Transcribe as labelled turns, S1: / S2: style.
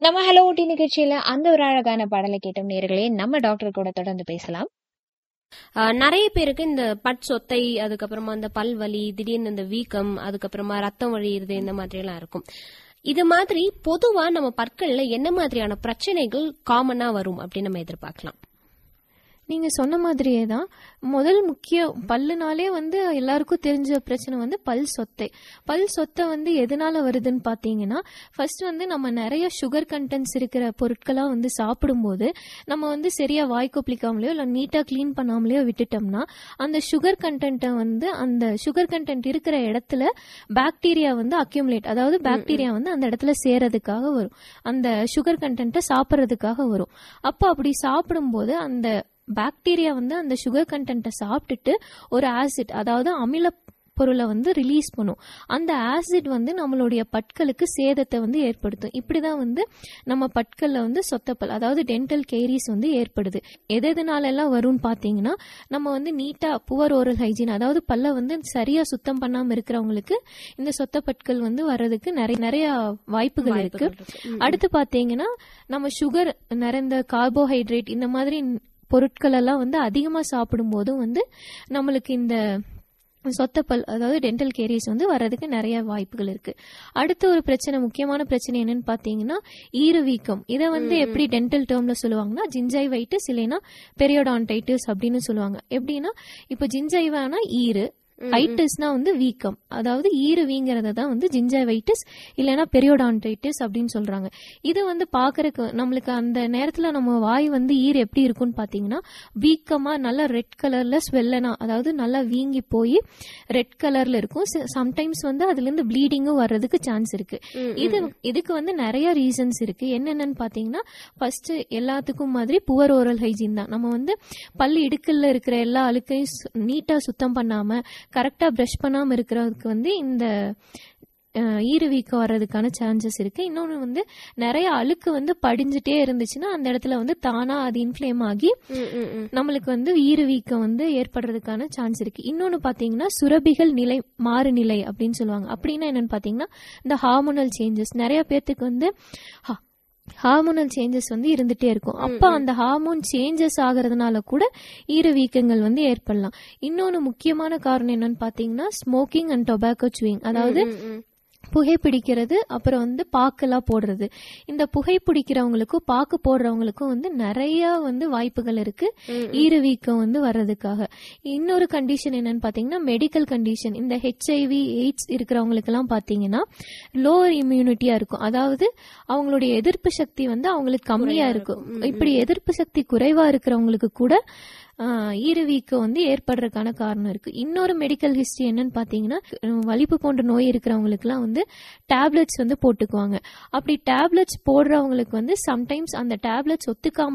S1: நம்ம ஹலோ ஊட்டி நிகழ்ச்சியில அந்த ஒரு அழகான பாடலை கேட்டோம் நேர்களே நம்ம டாக்டர் கூட தொடர்ந்து பேசலாம்
S2: ஆஹ் நிறைய பேருக்கு இந்த பட் சொத்தை அதுக்கப்புறமா இந்த பல் வலி திடீர்னு இந்த வீக்கம் அதுக்கப்புறமா ரத்தம் வழியுறது இந்த மாதிரி எல்லாம் இருக்கும் இது மாதிரி பொதுவா நம்ம பற்கள்ல என்ன மாதிரியான பிரச்சனைகள் காமனா வரும் அப்படின்னு நம்ம எதிர்பார்க்கலாம்
S3: நீங்க சொன்ன மாதிரியே தான் முதல் முக்கிய பல்லுனாலே வந்து எல்லாருக்கும் தெரிஞ்ச பிரச்சனை வந்து பல் சொத்தை பல் சொத்தை வந்து எதனால வருதுன்னு பாத்தீங்கன்னா ஃபர்ஸ்ட் வந்து நம்ம நிறைய சுகர் கண்டென்ட்ஸ் இருக்கிற பொருட்களா வந்து சாப்பிடும்போது நம்ம வந்து சரியா வாய் கொப்பளிக்காமலையோ இல்ல நீட்டா க்ளீன் பண்ணாமலையோ விட்டுட்டோம்னா அந்த சுகர் கண்டென்ட்டை வந்து அந்த சுகர் கண்டென்ட் இருக்கிற இடத்துல பாக்டீரியா வந்து அக்யூமுலேட் அதாவது பாக்டீரியா வந்து அந்த இடத்துல சேரதுக்காக வரும் அந்த சுகர் கண்டென்ட்டை சாப்பிட்றதுக்காக வரும் அப்போ அப்படி சாப்பிடும்போது அந்த பாக்டீரியா வந்து அந்த சுகர் கண்டென்ட்டை சாப்பிட்டுட்டு ஒரு ஆசிட் அதாவது அமில பொருளை வந்து ரிலீஸ் பண்ணும் அந்த ஆசிட் வந்து நம்மளுடைய பற்களுக்கு சேதத்தை வந்து ஏற்படுத்தும் இப்படிதான் வந்து நம்ம பற்கள்ல வந்து சொத்தப்பல் அதாவது டென்டல் கேரிஸ் வந்து ஏற்படுது எது எதனால எல்லாம் வரும்னு பாத்தீங்கன்னா நம்ம வந்து நீட்டா புவர் ஓரல் ஹைஜீன் அதாவது பல்ல வந்து சரியா சுத்தம் பண்ணாம இருக்கிறவங்களுக்கு இந்த சொத்த பற்கள் வந்து வர்றதுக்கு நிறைய நிறைய வாய்ப்புகள் இருக்கு அடுத்து பாத்தீங்கன்னா நம்ம சுகர் நிறைந்த கார்போஹைட்ரேட் இந்த மாதிரி பொருட்கள் எல்லாம் வந்து அதிகமா சாப்பிடும் போதும் வந்து நம்மளுக்கு இந்த சொத்தப்பல் அதாவது டென்டல் கேரிஸ் வந்து வர்றதுக்கு நிறைய வாய்ப்புகள் இருக்கு அடுத்த ஒரு பிரச்சனை முக்கியமான பிரச்சனை என்னன்னு பாத்தீங்கன்னா ஈரவீக்கம் இதை வந்து எப்படி டென்டல் டேர்ம்ல சொல்லுவாங்கன்னா ஜிஞ்சைவைட்டிஸ் இல்லைன்னா பெரியோடான்டைட்டிஸ் அப்படின்னு சொல்லுவாங்க எப்படின்னா இப்போ ஜிஞ்சைவானா ஈரு ஐட்டிஸ்னா வந்து வீக்கம் அதாவது ஈறு வீங்கிறத தான் வந்து ஜிஞ்சைவைட்டிஸ் இல்லைன்னா பெரியோடான்டைட்டிஸ் அப்படின்னு சொல்றாங்க இது வந்து பாக்குறதுக்கு நம்மளுக்கு அந்த நேரத்துல நம்ம வாய் வந்து ஈர் எப்படி இருக்கும்னு பாத்தீங்கன்னா வீக்கமா நல்லா ரெட் கலர்ல ஸ்வெல்லனா அதாவது நல்லா வீங்கி போய் ரெட் கலர்ல இருக்கும் சம்டைம்ஸ் வந்து அதுல இருந்து ப்ளீடிங்கும் வர்றதுக்கு சான்ஸ் இருக்கு இது இதுக்கு வந்து நிறைய ரீசன்ஸ் இருக்கு என்னென்னு பாத்தீங்கன்னா ஃபர்ஸ்ட் எல்லாத்துக்கும் மாதிரி புவர் ஓரல் ஹைஜீன் தான் நம்ம வந்து பல் இடுக்கல்ல இருக்கிற எல்லா அழுக்கையும் நீட்டா சுத்தம் பண்ணாம கரெக்டா பிரஷ் பண்ணாம இருக்கிறதுக்கு வந்து இந்த ஈரவீக்கம் வர்றதுக்கான சான்சஸ் இருக்கு இன்னொன்று வந்து நிறைய அழுக்கு வந்து படிஞ்சுட்டே இருந்துச்சுன்னா அந்த இடத்துல வந்து தானா அது இன்ஃப்ளேம் ஆகி நம்மளுக்கு வந்து ஈரவீக்கம் வந்து ஏற்படுறதுக்கான சான்ஸ் இருக்கு இன்னொன்று பாத்தீங்கன்னா சுரபிகள் நிலை மாறுநிலை அப்படின்னு சொல்லுவாங்க அப்படின்னா என்னன்னு பாத்தீங்கன்னா இந்த ஹார்மோனல் சேஞ்சஸ் நிறைய பேர்த்துக்கு வந்து ஹார்மோனல் சேஞ்சஸ் வந்து இருந்துட்டே இருக்கும் அப்ப அந்த ஹார்மோன் சேஞ்சஸ் ஆகிறதுனால கூட ஈர வீக்கங்கள் வந்து ஏற்படலாம் இன்னொன்னு முக்கியமான காரணம் என்னன்னு பாத்தீங்கன்னா ஸ்மோக்கிங் அண்ட் டொபாக்கோ சுவிங் அதாவது புகைப்பிடிக்கிறது அப்புறம் வந்து பாக்கெல்லாம் போடுறது இந்த புகைப்பிடிக்கிறவங்களுக்கும் பாக்கு போடுறவங்களுக்கும் வந்து நிறைய வந்து வாய்ப்புகள் இருக்கு ஈரவீக்கம் வந்து வர்றதுக்காக இன்னொரு கண்டிஷன் என்னன்னு பாத்தீங்கன்னா மெடிக்கல் கண்டிஷன் இந்த ஹெச்ஐவி எய்ட்ஸ் இருக்கிறவங்களுக்கு எல்லாம் பாத்தீங்கன்னா லோவர் இம்யூனிட்டியா இருக்கும் அதாவது அவங்களுடைய எதிர்ப்பு சக்தி வந்து அவங்களுக்கு கம்மியா இருக்கும் இப்படி எதிர்ப்பு சக்தி குறைவா இருக்கிறவங்களுக்கு கூட ஈரவீக்கம் வந்து ஏற்படுறதுக்கான காரணம் இருக்கு இன்னொரு மெடிக்கல் ஹிஸ்டரி என்னன்னு பாத்தீங்கன்னா வலிப்பு போன்ற நோய் இருக்கிறவங்களுக்குலாம் வந்து டேப்லெட்ஸ் வந்து போட்டுக்குவாங்க அப்படி டேப்லெட்ஸ் போடுறவங்களுக்கு வந்து சம்டைம்ஸ் அந்த டேப்லெட்ஸ் ஒத்துக்காம